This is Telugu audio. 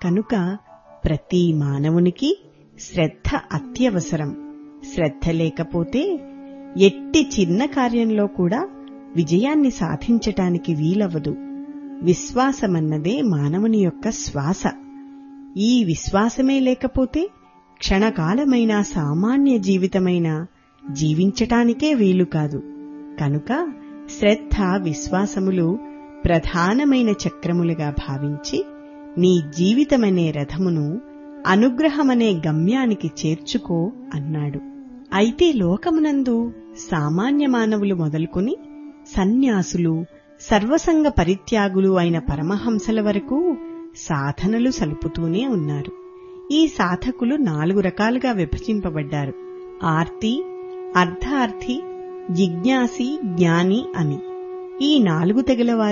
కనుక ప్రతి మానవునికి శ్రద్ధ అత్యవసరం శ్రద్ధ లేకపోతే ఎట్టి చిన్న కార్యంలో కూడా విజయాన్ని సాధించటానికి వీలవదు విశ్వాసమన్నదే మానవుని యొక్క శ్వాస ఈ విశ్వాసమే లేకపోతే క్షణకాలమైన సామాన్య జీవితమైన జీవించటానికే వీలు కాదు కనుక శ్రద్ధ విశ్వాసములు ప్రధానమైన చక్రములుగా భావించి నీ జీవితమనే రథమును అనుగ్రహమనే గమ్యానికి చేర్చుకో అన్నాడు అయితే లోకమునందు సామాన్య మానవులు మొదలుకొని సన్యాసులు సర్వసంగ పరిత్యాగులు అయిన పరమహంసల వరకు సాధనలు సలుపుతూనే ఉన్నారు ఈ సాధకులు నాలుగు రకాలుగా విభజింపబడ్డారు ఆర్తి అర్ధార్థి జిజ్ఞాసి జ్ఞాని అని ఈ నాలుగు తెగల